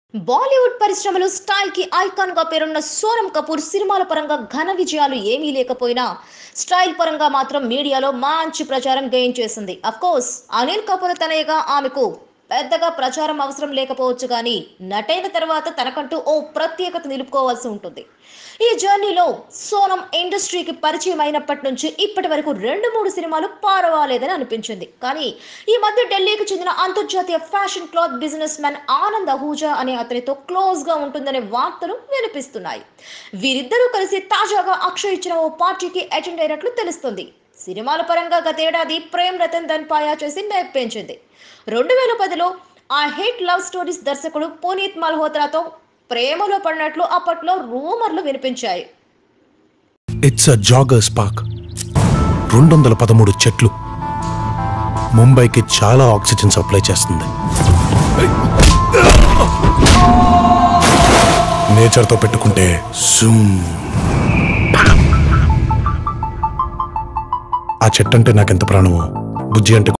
బాలీవుడ్ పరిశ్రమలో స్టైల్ కి ఐకాన్ గా పేరున్న సోనం కపూర్ సినిమాల పరంగా ఘన విజయాలు ఏమీ లేకపోయినా స్టైల్ పరంగా మాత్రం మీడియాలో మంచి ప్రచారం గెయిన్ చేసింది అఫ్ కోర్స్ అనిల్ కపూర్ తనయగా ఆమెకు పెద్దగా ప్రచారం అవసరం లేకపోవచ్చు కానీ నటైన తర్వాత తనకంటూ ఓ ప్రత్యేకత నిలుపుకోవాల్సి ఉంటుంది ఈ జర్నీలో సోనం ఇండస్ట్రీకి పరిచయం అయినప్పటి నుంచి ఇప్పటి వరకు రెండు మూడు సినిమాలు పారవాలేదని అనిపించింది కానీ ఈ మధ్య ఢిల్లీకి చెందిన అంతర్జాతీయ fashion cloth businessman Anand Ahuja అనే అతనితో క్లోజ్ గా ఉంటుందనే వార్తలు వినిపిస్తున్నాయి వీరిద్దరూ కలిసి తాజాగా అక్షయ్ ఇచ్చిన ఓ పార్టీకి అటెండ్ అయినట్లు తెలుస్తుంది సినిమాల పరంగా గతేడాది ప్రేమ్ రతన్ ధన్ పాయా చేసి మెప్పించింది రెండు వేల పదిలో ఆ హిట్ లవ్ స్టోరీస్ దర్శకుడు పునీత్ మల్హోత్రాతో ప్రేమలో పడినట్లు అప్పట్లో రూమర్లు వినిపించాయి ఇట్స్ అ జాగర్స్ పార్క్ రెండు వందల పదమూడు చెట్లు ముంబైకి చాలా ఆక్సిజన్ సప్లై చేస్తుంది నేచర్తో పెట్టుకుంటే సుమ్ ఆ చెట్టు అంటే నాకెంత ప్రాణమో బుజ్జి అంటే